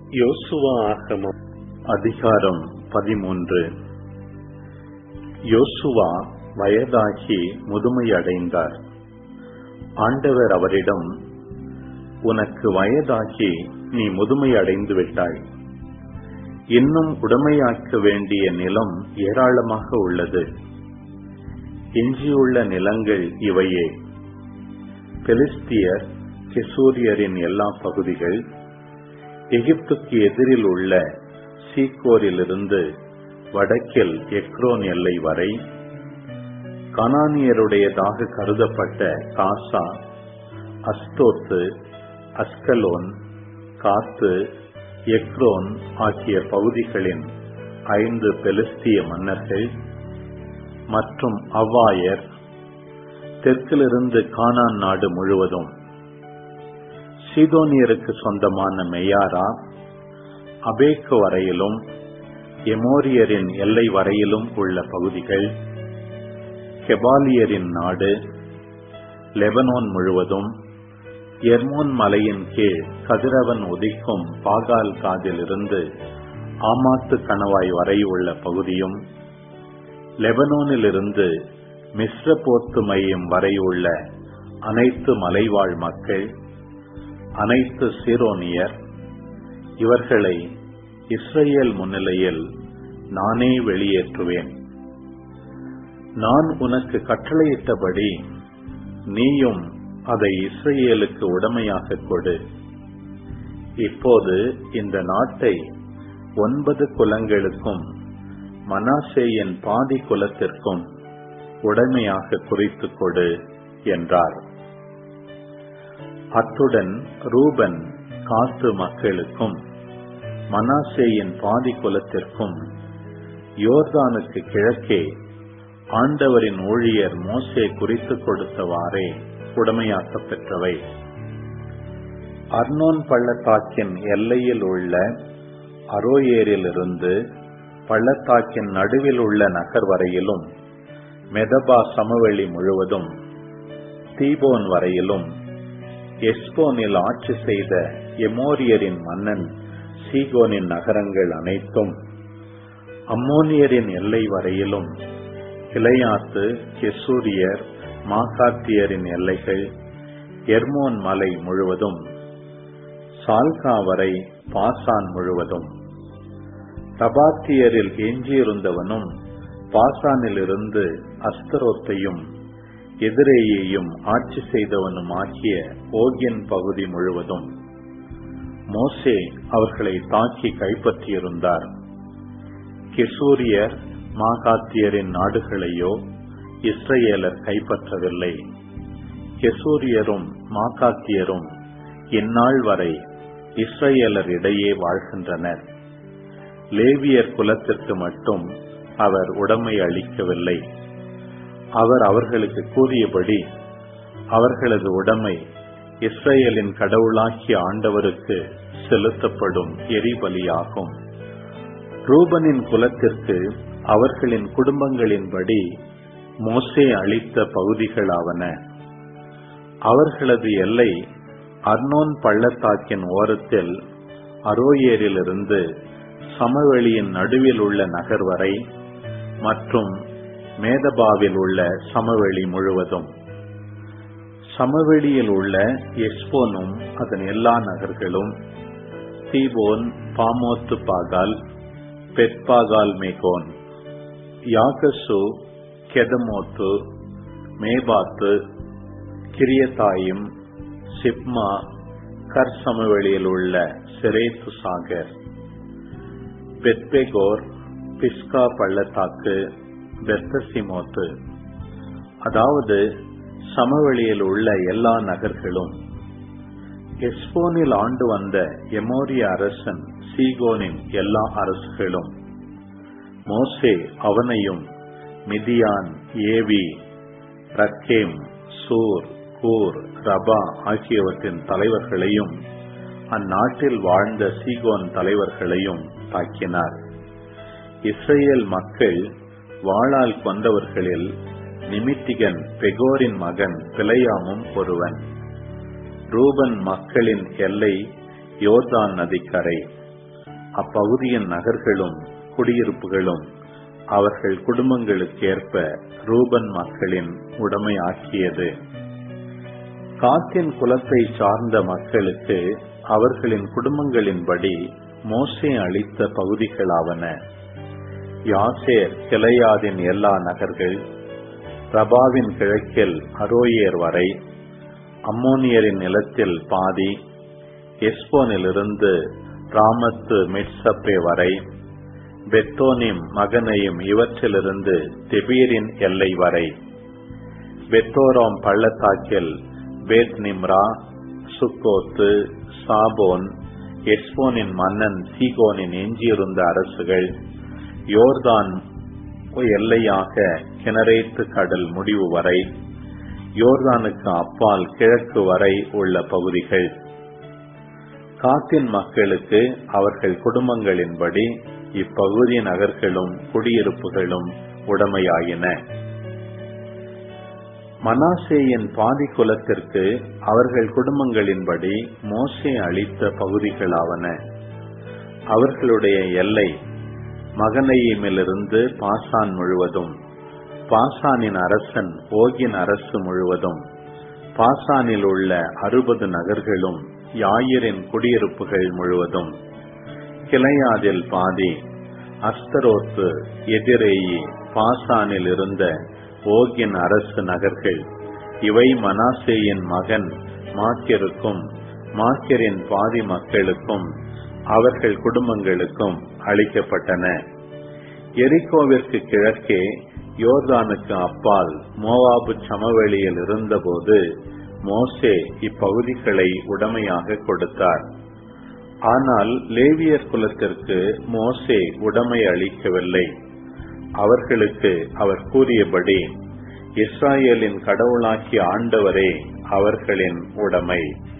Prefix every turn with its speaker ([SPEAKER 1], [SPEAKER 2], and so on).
[SPEAKER 1] யோசுவா ஆகமம் அதிகாரம் பதிமூன்று யோசுவா வயதாகி முதுமையடைந்தார் ஆண்டவர் அவரிடம் உனக்கு வயதாகி நீ முதுமையடைந்து விட்டாய் இன்னும் உடமையாக்க வேண்டிய நிலம் ஏராளமாக உள்ளது எஞ்சியுள்ள நிலங்கள் இவையே பெலிஸ்தியர் கெசூரியரின் எல்லா பகுதிகள் எகிப்துக்கு எதிரில் உள்ள சீக்கோரிலிருந்து வடக்கில் எக்ரோன் எல்லை வரை கனானியருடையதாக கருதப்பட்ட காசா அஸ்தோத்து அஸ்கலோன் காத்து எக்ரோன் ஆகிய பகுதிகளின் ஐந்து பெலிஸ்திய மன்னர்கள் மற்றும் அவ்வாயர் தெற்கிலிருந்து கானான் நாடு முழுவதும் சீதோனியருக்கு சொந்தமான மெய்யாரா அபேக்கு வரையிலும் எமோரியரின் எல்லை வரையிலும் உள்ள பகுதிகள் கெபாலியரின் நாடு லெபனோன் முழுவதும் எர்மோன் மலையின் கீழ் கதிரவன் உதிக்கும் பாகால் காதிலிருந்து ஆமாத்து கணவாய் வரை உள்ள பகுதியும் லெபனோனிலிருந்து மிஸ்ர போர்த்து மையம் வரை உள்ள அனைத்து மலைவாழ் மக்கள் அனைத்து சீரோனியர் இவர்களை இஸ்ரேல் முன்னிலையில் நானே வெளியேற்றுவேன் நான் உனக்கு கட்டளையிட்டபடி நீயும் அதை இஸ்ரேலுக்கு உடமையாக கொடு இப்போது இந்த நாட்டை ஒன்பது குலங்களுக்கும் மனாசேயின் பாதி குலத்திற்கும் உடைமையாக குறித்துக் கொடு என்றார் அத்துடன் ரூபன் காத்து மக்களுக்கும் மனாசேயின் பாதி குலத்திற்கும் யோர்தானுக்கு கிழக்கே ஆண்டவரின் ஊழியர் மோசே குறித்து கொடுத்தவாறே உடமையாக்கப் பெற்றவை அர்னோன் பள்ளத்தாக்கின் எல்லையில் உள்ள அரோயேரிலிருந்து பள்ளத்தாக்கின் நடுவில் உள்ள நகர் வரையிலும் மெதபா சமவெளி முழுவதும் தீபோன் வரையிலும் எஸ்போனில் ஆட்சி செய்த எமோரியரின் மன்னன் சீகோனின் நகரங்கள் அனைத்தும் அம்மோனியரின் எல்லை வரையிலும் கிளையாத்து கெசூரியர் மாகாத்தியரின் எல்லைகள் எர்மோன் மலை முழுவதும் சால்கா வரை பாசான் முழுவதும் தபாத்தியரில் எஞ்சியிருந்தவனும் பாசானிலிருந்து அஸ்தரோத்தையும் எதிரேயையும் ஆட்சி செய்தவனும் ஆகிய ஓகியன் பகுதி முழுவதும் மோசே அவர்களை தாக்கி கைப்பற்றியிருந்தார் கிசூரியர் மாகாத்தியரின் நாடுகளையோ இஸ்ரேலர் கைப்பற்றவில்லை கெசூரியரும் மாகாத்தியரும் இந்நாள் வரை இஸ்ரேலர் இடையே வாழ்கின்றனர் லேவியர் குலத்திற்கு மட்டும் அவர் உடமை அளிக்கவில்லை அவர் அவர்களுக்கு கூறியபடி அவர்களது உடைமை இஸ்ரேலின் கடவுளாகிய ஆண்டவருக்கு செலுத்தப்படும் எரிபலியாகும் ரூபனின் குலத்திற்கு அவர்களின் குடும்பங்களின்படி மோசே அளித்த பகுதிகளாவன அவர்களது எல்லை அர்னோன் பள்ளத்தாக்கின் ஓரத்தில் அரோயேரிலிருந்து சமவெளியின் நடுவில் உள்ள நகர் வரை மற்றும் மேதபாவில் உள்ள சமவெளி முழுவதும் சமவெளியில் உள்ள எஸ்போனும் அதன் எல்லா நகர்களும் தீபோன் பாமோத்து பாகால் பெட்பாகால் மேகோன் யாகசு கெதமோத்து மேபாத்து கிரியதாயும் சிப்மா கர் சமவெளியில் உள்ள சிரேத்து சாகர் பெத்பெகோர் பிஸ்கா பள்ளத்தாக்கு பெர்தசிமோத்து அதாவது சமவெளியில் உள்ள எல்லா நகர்களும் எஸ்போனில் ஆண்டு வந்த எமோரிய அரசன் சீகோனின் எல்லா அரசுகளும் மோசே அவனையும் மிதியான் ஏவி ரக்கேம் சூர் கூர் ரபா ஆகியவற்றின் தலைவர்களையும் அந்நாட்டில் வாழ்ந்த சீகோன் தலைவர்களையும் தாக்கினார் இஸ்ரேல் மக்கள் வாளால் கொண்டவர்களில் நிமித்திகன் பெகோரின் மகன் பிழையாமும் ஒருவன் ரூபன் மக்களின் எல்லை யோர்தான் நதிக்கரை அப்பகுதியின் நகர்களும் குடியிருப்புகளும் அவர்கள் குடும்பங்களுக்கேற்ப ரூபன் மக்களின் உடைமையாக்கியது காத்தின் குலத்தை சார்ந்த மக்களுக்கு அவர்களின் குடும்பங்களின்படி மோசே அளித்த பகுதிகளாவன யாசேர் கிளையாதின் எல்லா நகர்கள் ரபாவின் கிழக்கில் அரோயேர் வரை அம்மோனியரின் நிலத்தில் பாதி எஸ்போனிலிருந்து ராமத்து மிட்சப்பே வரை பெத்தோனிம் மகனையும் இவற்றிலிருந்து தெபீரின் எல்லை வரை பெத்தோரோம் பள்ளத்தாக்கில் பேத் நிம்ரா சுக்கோத்து சாபோன் எஸ்போனின் மன்னன் சீகோனின் எஞ்சியிருந்த அரசுகள் யோர்தான் எல்லையாக கிணரேத்து கடல் முடிவு வரை யோர்தானுக்கு அப்பால் கிழக்கு வரை உள்ள பகுதிகள் காத்தின் மக்களுக்கு அவர்கள் குடும்பங்களின்படி இப்பகுதி நகர்களும் குடியிருப்புகளும் உடமையாயின மனாசேயின் பாதி குலத்திற்கு அவர்கள் குடும்பங்களின்படி மோசே அளித்த பகுதிகளாவன அவர்களுடைய எல்லை மகனையிமிலிருந்து பாசான் முழுவதும் பாசானின் அரசன் ஓகின் அரசு முழுவதும் பாசானில் உள்ள அறுபது நகர்களும் யாயிரின் குடியிருப்புகள் முழுவதும் கிளையாதில் பாதி அஸ்தரோத்து எதிரேயி பாசானில் இருந்த ஓகின் அரசு நகர்கள் இவை மனாசேயின் மகன் மாக்கியருக்கும் மாக்கியரின் பாதி மக்களுக்கும் அவர்கள் குடும்பங்களுக்கும் அளிக்கப்பட்டன எரிகோவிற்கு கிழக்கே யோர்தானுக்கு அப்பால் மோவாபு சமவெளியில் இருந்தபோது மோசே இப்பகுதிகளை உடமையாக கொடுத்தார் ஆனால் லேவியர் குலத்திற்கு மோசே உடமை அளிக்கவில்லை அவர்களுக்கு அவர் கூறியபடி இஸ்ராயேலின் கடவுளாக்கிய ஆண்டவரே அவர்களின் உடைமை